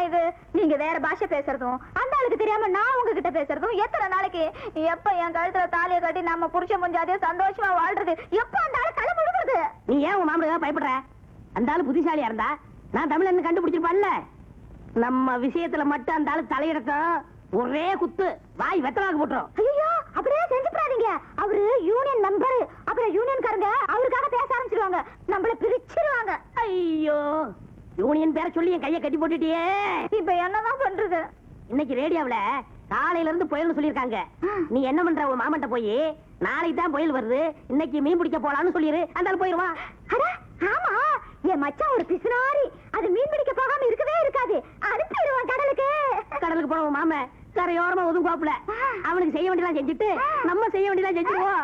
இது நீங்க வேற பாஷை பேசுறதும் அந்த ஆளுக்கு தெரியாம நான் உங்ககிட்ட பேசுறதும் எத்தனை நாளைக்கு எப்ப என் கழுத்துல தாலியை கட்டி நம்ம புருஷன் முஞ்சாதே சந்தோஷமா வாழ்றது எப்ப அந்த ஆளு களை முழுகுறது நீ ஏன் உன் மாமனுக்கு பயப்படுற அந்த ஆளு புத்திசாலியா இருந்தா நான் தமிழன் கண்டுபிடிச்சிருப்பான்ல நம்ம விஷயத்துல மட்டும் அந்த ஆளு தலையிடட்டும் ஒரே குத்து வாய் வெத்தலாக்கு போட்டுரும் ஐயோ அப்படியே செஞ்சுடாதீங்க அவரு யூனியன் மெம்பர் அப்புறம் யூனியன்காரங்க அவருக்காக பேச ஆரம்பிச்சிருவாங்க நம்மள பிரிச்சிருவாங்க ஐயோ யூனியன் பேர சொல்லி என் கையை கட்டி போட்டுட்டியே இப்ப என்னதான் பண்றது இன்னைக்கு ரேடியோவுல காலையில இருந்து புயல்னு சொல்லிருக்காங்க நீ என்ன பண்ற உன் மாமன்ட்ட போய் நாளைக்கு தான் புயல் வருது இன்னைக்கு மீன் பிடிக்க போலான்னு சொல்லிரு அந்த ஆளு போயிருவான் அட ஆமா என் மச்சான் ஒரு பிசுனாரி அது மீன் பிடிக்க போகாம இருக்கவே இருக்காது அனுப்பிடுவான் கடலுக்கு கடலுக்கு போன உன் மாமன் கரையோரமா ஒதுங்குவாப்புல அவனுக்கு செய்ய வேண்டியதெல்லாம் செஞ்சுட்டு நம்ம செய்ய வேண்டியதெல்லாம் செஞ்சுருவோம்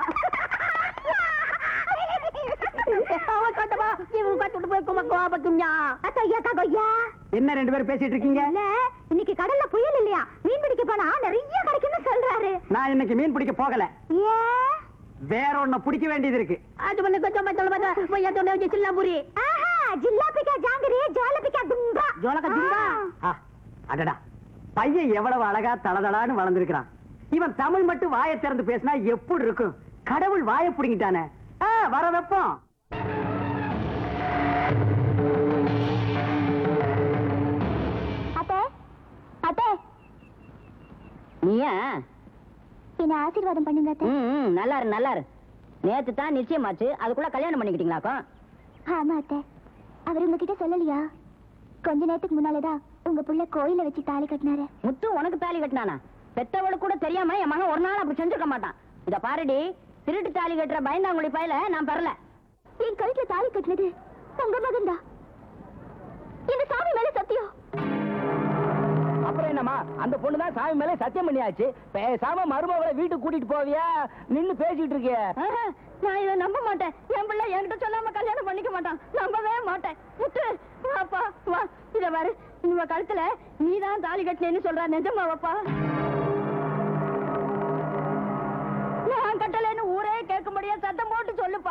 அவன் கட்டவா இவன் கட்டுட்டு போய் கும கோபக்கும்யா அத்தையா ககொய்யா என்ன ரெண்டு பேரும் பேசிட்டு இருக்கீங்க இல்ல இன்னைக்கு கடல்ல புயல் இல்லையா மீன் பிடிக்க போனா நிறைய கிடைக்கும்னு சொல்றாரு நான் இன்னைக்கு மீன் பிடிக்க போகல ஏன் வேற ஒண்ண பிடிக்க வேண்டியது இருக்கு அது பண்ண கொஞ்சம் மத்தல மத்த போய் அதோட வச்சு சில்லாம்புரி ஆஹா ஜில்லாபிக்கா ஜாங்கிரி ஜோலபிக்கா தும்பா ஜோலக்கா தும்பா? ஆ. ஆ, அடடா பையன் எவ்வளவு அழகா தளதளான்னு வளர்ந்திருக்கிறான் இவன் தமிழ் மட்டும் வாயை திறந்து பேசினா எப்படி இருக்கும் கடவுள் வாயை புடிங்கிட்டானே ஆ, வர வெப்பம் அத்தை அத்தை நீயா என்ன ஆசீர்வாதம் பண்ணுங்க அத்தை ம் நல்லா இரு நல்லா இரு நேத்து தான் நிச்சயமாச்சு அதுக்குள்ள கல்யாணம் பண்ணிக்கிட்டீங்களாக்கும் ஆமா அத்தை அவர் உங்ககிட்ட சொல்லலையா கொஞ்ச நேரத்துக்கு முன்னாலதான் உங்க புள்ள கோயில வச்சு தாலி கட்டினாரு முத்து உனக்கு தாலி கட்டினானா பெத்தவளுக்கு கூட தெரியாம என் மகன் ஒரு நாள் அப்படி செஞ்சிருக்க மாட்டான் இத பாருடி திருட்டு தாலி கட்டுற பயந்தாங்குழி பயல நான் பெறல என் கழுத்துல தாலி கட்டினது உங்க மகன் தான் இந்த சாமி மேல சத்தியம் அப்புறம் என்னம்மா அந்த பொண்ணு தான் சாமி மேல சத்தியம் பண்ணியாச்சு பேசாம மருமகளை வீட்டுக்கு கூட்டிட்டு போவியா நின்னு பேசிட்டு இருக்கிய ஆஹா, நான் இதை நம்ப மாட்டேன் என் பிள்ளை என்கிட்ட சொல்லாம கல்யாணம் பண்ணிக்க மாட்டான் நம்பவே மாட்டேன் முத்து வாப்பா வா இத பாரு இவ கழுத்துல நீதான் தாலி கட்டினேன்னு சொல்ற நிஜமாவாப்பா நான் கட்டலைன்னு ஊரே கேட்க முடியாது சத்தம் போடு